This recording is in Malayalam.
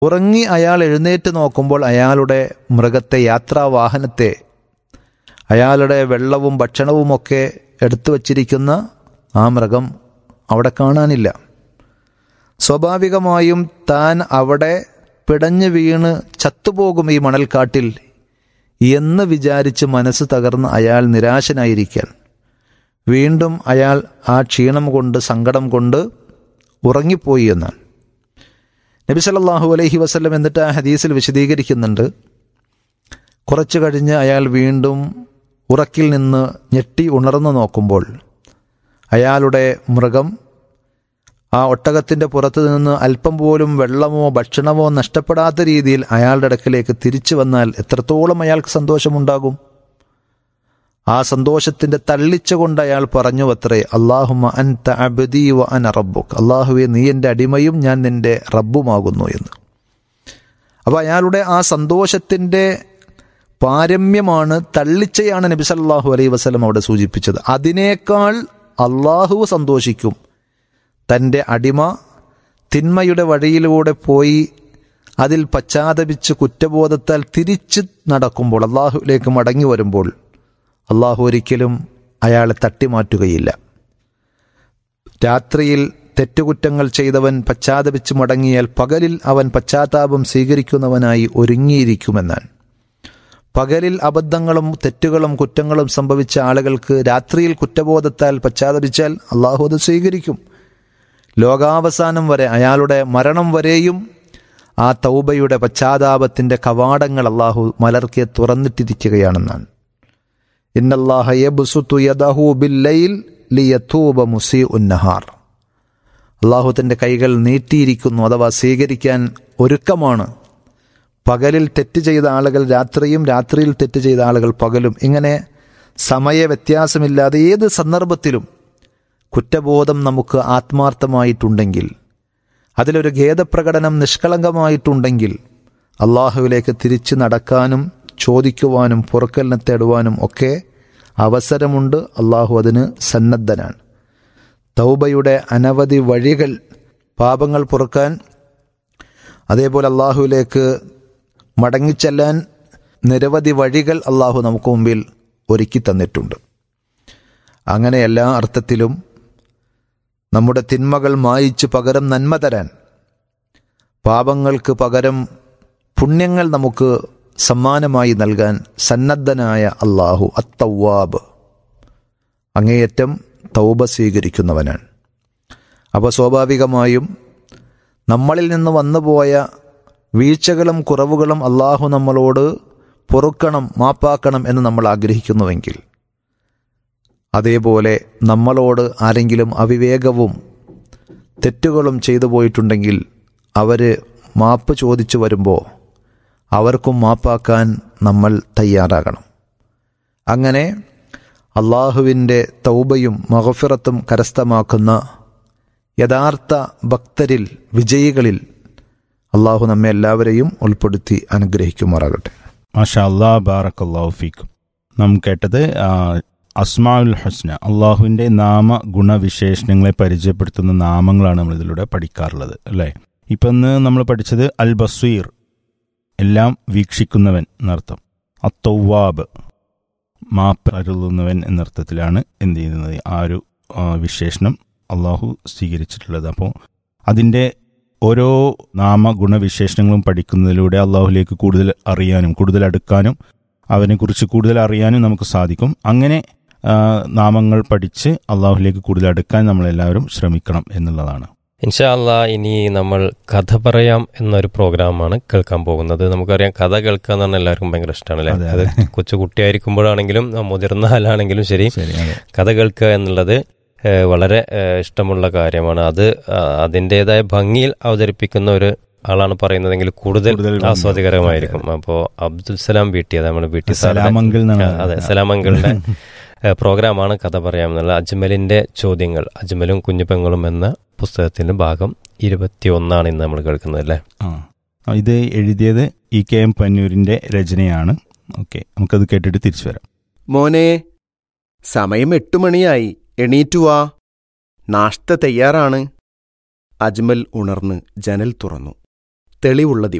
ഉറങ്ങി അയാൾ എഴുന്നേറ്റ് നോക്കുമ്പോൾ അയാളുടെ മൃഗത്തെ യാത്രാവാഹനത്തെ അയാളുടെ വെള്ളവും ഭക്ഷണവുമൊക്കെ എടുത്തു വച്ചിരിക്കുന്ന ആ മൃഗം അവിടെ കാണാനില്ല സ്വാഭാവികമായും താൻ അവിടെ പിടഞ്ഞു വീണ് ചത്തുപോകും ഈ മണൽക്കാട്ടിൽ എന്ന് വിചാരിച്ച് മനസ്സ് തകർന്ന് അയാൾ നിരാശനായിരിക്കാൻ വീണ്ടും അയാൾ ആ ക്ഷീണം കൊണ്ട് സങ്കടം കൊണ്ട് ഉറങ്ങിപ്പോയി എന്നാണ് നബി സല്ലല്ലാഹു അലൈഹി വസല്ലം എന്നിട്ട് ആ ഹദീസിൽ വിശദീകരിക്കുന്നുണ്ട് കുറച്ചു കഴിഞ്ഞ് അയാൾ വീണ്ടും ഉറക്കിൽ നിന്ന് ഞെട്ടി ഉണർന്നു നോക്കുമ്പോൾ അയാളുടെ മൃഗം ആ ഒട്ടകത്തിൻ്റെ പുറത്തു നിന്ന് അല്പം പോലും വെള്ളമോ ഭക്ഷണമോ നഷ്ടപ്പെടാത്ത രീതിയിൽ അയാളുടെ അടുക്കിലേക്ക് തിരിച്ചു വന്നാൽ എത്രത്തോളം അയാൾക്ക് സന്തോഷമുണ്ടാകും ആ സന്തോഷത്തിന്റെ തള്ളിച്ച കൊണ്ട് അയാൾ പറഞ്ഞു അത്രേ അള്ളാഹുമ അൻ അബദി വ അൻ റബ്ബുക്ക് അള്ളാഹുവെ നീ എൻ്റെ അടിമയും ഞാൻ നിന്റെ റബ്ബുമാകുന്നു എന്ന് അപ്പോൾ അയാളുടെ ആ സന്തോഷത്തിൻ്റെ പാരമ്യമാണ് തള്ളിച്ചയാണ് നബി സല്ലല്ലാഹു അലൈഹി വസല്ലം അവിടെ സൂചിപ്പിച്ചത് അതിനേക്കാൾ അള്ളാഹു സന്തോഷിക്കും തൻ്റെ അടിമ തിന്മയുടെ വഴിയിലൂടെ പോയി അതിൽ പശ്ചാത്തപിച്ച് കുറ്റബോധത്താൽ തിരിച്ച് നടക്കുമ്പോൾ അള്ളാഹുവിലേക്ക് മടങ്ങി വരുമ്പോൾ അള്ളാഹു ഒരിക്കലും അയാളെ തട്ടിമാറ്റുകയില്ല രാത്രിയിൽ തെറ്റുകുറ്റങ്ങൾ ചെയ്തവൻ പശ്ചാത്തപിച്ച് മടങ്ങിയാൽ പകലിൽ അവൻ പശ്ചാത്താപം സ്വീകരിക്കുന്നവനായി ഒരുങ്ങിയിരിക്കുമെന്നാണ് പകലിൽ അബദ്ധങ്ങളും തെറ്റുകളും കുറ്റങ്ങളും സംഭവിച്ച ആളുകൾക്ക് രാത്രിയിൽ കുറ്റബോധത്താൽ പശ്ചാത്തപിച്ചാൽ അള്ളാഹു അത് സ്വീകരിക്കും ലോകാവസാനം വരെ അയാളുടെ മരണം വരെയും ആ തൗബയുടെ പശ്ചാത്താപത്തിന്റെ കവാടങ്ങൾ അള്ളാഹു മലർക്കെ തുറന്നിട്ടിരിക്കുകയാണെന്നാണ് ഇന്നല്ലാഹ യബ്സുത്തു യദഹു ബില്ലൈൽ ലിയതൂബ മുസീഉൻ നഹാർ അള്ളാഹു തന്റെ കൈകൾ നീട്ടിയിരിക്കുന്നു അഥവാ സ്വീകരിക്കാൻ ഒരുക്കമാണ് പകലിൽ തെറ്റ് ചെയ്ത ആളുകൾ രാത്രിയും രാത്രിയിൽ തെറ്റ് ചെയ്ത ആളുകൾ പകലും ഇങ്ങനെ സമയ വ്യത്യാസമില്ലാതെ ഏത് സന്ദർഭത്തിലും കുറ്റബോധം നമുക്ക് ആത്മാർത്ഥമായിട്ടുണ്ടെങ്കിൽ അതിലൊരു ഖേദപ്രകടനം നിഷ്കളങ്കമായിട്ടുണ്ടെങ്കിൽ അള്ളാഹുവിലേക്ക് തിരിച്ചു നടക്കാനും ചോദിക്കുവാനും പുറക്കലിനെ തേടുവാനും ഒക്കെ അവസരമുണ്ട് അള്ളാഹു അതിന് സന്നദ്ധനാണ് തൗബയുടെ അനവധി വഴികൾ പാപങ്ങൾ പൊറുക്കാൻ അതേപോലെ അള്ളാഹുവിലേക്ക് മടങ്ങിച്ചെല്ലാൻ നിരവധി വഴികൾ അള്ളാഹു നമുക്ക് മുമ്പിൽ ഒരുക്കി തന്നിട്ടുണ്ട് അങ്ങനെ എല്ലാ അർത്ഥത്തിലും നമ്മുടെ തിന്മകൾ മായിച്ച് പകരം നന്മ തരാൻ പാപങ്ങൾക്ക് പകരം പുണ്യങ്ങൾ നമുക്ക് സമ്മാനമായി നൽകാൻ സന്നദ്ധനായ അള്ളാഹു അത്തവാബ് അങ്ങേയറ്റം തൗബ സ്വീകരിക്കുന്നവനാണ് അപ്പോൾ സ്വാഭാവികമായും നമ്മളിൽ നിന്ന് വന്നുപോയ വീഴ്ചകളും കുറവുകളും അള്ളാഹു നമ്മളോട് പൊറുക്കണം മാപ്പാക്കണം എന്ന് നമ്മൾ ആഗ്രഹിക്കുന്നുവെങ്കിൽ അതേപോലെ നമ്മളോട് ആരെങ്കിലും അവിവേകവും തെറ്റുകളും ചെയ്തു പോയിട്ടുണ്ടെങ്കിൽ അവർ മാപ്പ് ചോദിച്ചു വരുമ്പോൾ അവർക്കും മാപ്പാക്കാൻ നമ്മൾ തയ്യാറാകണം അങ്ങനെ അള്ളാഹുവിൻ്റെ തൗബയും മഹഫിറത്തും കരസ്ഥമാക്കുന്ന യഥാർത്ഥ ഭക്തരിൽ വിജയികളിൽ അള്ളാഹു നമ്മെ എല്ലാവരെയും ഉൾപ്പെടുത്തി അനുഗ്രഹിക്കുമാറാകട്ടെ മാഷാ അല്ലാ ബാറക്കല്ലാഹു ഫീക്കും നാം കേട്ടത് ആ, അസ്മാഉൽ ഹസ്ന അള്ളാഹുവിൻ്റെ നാമ ഗുണവിശേഷണങ്ങളെ പരിചയപ്പെടുത്തുന്ന നാമങ്ങളാണ് നമ്മൾ ഇതിലൂടെ പഠിക്കാറുള്ളത് അല്ലേ ഇപ്പം ഇന്ന് നമ്മൾ പഠിച്ചത് അൽ ബസീർ എല്ലാം വീക്ഷിക്കുന്നവൻ എന്നർത്ഥം അത്തൗവാബ് മാപ്പ് അരുളുന്നവൻ എന്നർത്ഥത്തിലാണ് എന്ത് ചെയ്യുന്നത് ആ ഒരു ആ, വിശേഷണം അള്ളാഹു സ്വീകരിച്ചിട്ടുള്ളത് അപ്പോൾ അതിൻ്റെ ഓരോ നാമ ഗുണവിശേഷണങ്ങളും പഠിക്കുന്നതിലൂടെ അള്ളാഹുലേക്ക് കൂടുതൽ അറിയാനും കൂടുതൽ അടുക്കാനും അവനെക്കുറിച്ച് കൂടുതൽ അറിയാനും നമുക്ക് സാധിക്കും അങ്ങനെ ആ, നാമങ്ങൾ പഠിച്ച് അള്ളാഹുലേക്ക് കൂടുതൽ അടുക്കാൻ നമ്മളെല്ലാവരും ശ്രമിക്കണം എന്നുള്ളതാണ് ഇൻഷാ അല്ലാ ഇനി നമ്മൾ കഥ പറയാം എന്നൊരു പ്രോഗ്രാമാണ് കേൾക്കാൻ പോകുന്നത് നമുക്കറിയാം കഥ കേൾക്കുക എന്ന് പറഞ്ഞാൽ എല്ലാവർക്കും ഭയങ്കര ഇഷ്ടമാണ് അതെ, അല്ലേ അത് കൊച്ചു കുട്ടിയായിരിക്കുമ്പോഴാണെങ്കിലും ആ, മുതിർന്ന ആളാണെങ്കിലും ശരി ശരി അതെ കഥ കേൾക്കുക എന്നുള്ളത് ഏഹ്, വളരെ ഏഹ്, ഇഷ്ടമുള്ള കാര്യമാണ് അത് ആ, അതിൻ്റെതായ ഭംഗിയിൽ അവതരിപ്പിക്കുന്ന ഒരു ആളാണ് പറയുന്നതെങ്കിൽ കൂടുതൽ കൂടുതൽ ഭംഗി. ആസ്വാദികരമായിരിക്കും അപ്പോൾ അബ്ദുൽ സലാം വീട്ടി അത് നമ്മുടെ വീട്ടി സാറിന്റെ- സലാമങ്കിൽ എന്നാണ് ആ, അതെ സലാമങ്കളുടെ ഏഹ്, പ്രോഗ്രാമാണ് കഥ പറയാമെന്നുള്ള അജ്മലിന്റെ ചോദ്യങ്ങൾ അജ്മലും കുഞ്ഞുപെങ്ങളും എന്ന പുസ്തകത്തിന്റെ ഭാഗം ഇരുപത്തി ഒന്നാണ് ഇന്ന് നമ്മൾ കേൾക്കുന്നത് അല്ലേ ആ ആ, ഇത് എഴുതിയത് ഇ കെ എം പന്നൂരിൻ്റെ രചനയാണ് ഓക്കെ നമുക്കത് കേട്ടിട്ട് തിരിച്ചു വരാം മോനെ സമയം എട്ടു മണിയായി എണീറ്റു വാ നാഷ്ത തയ്യാറാണ് അജ്മൽ ഉണർന്ന് ജനൽ തുറന്നു തെളിവുള്ള ദിവസം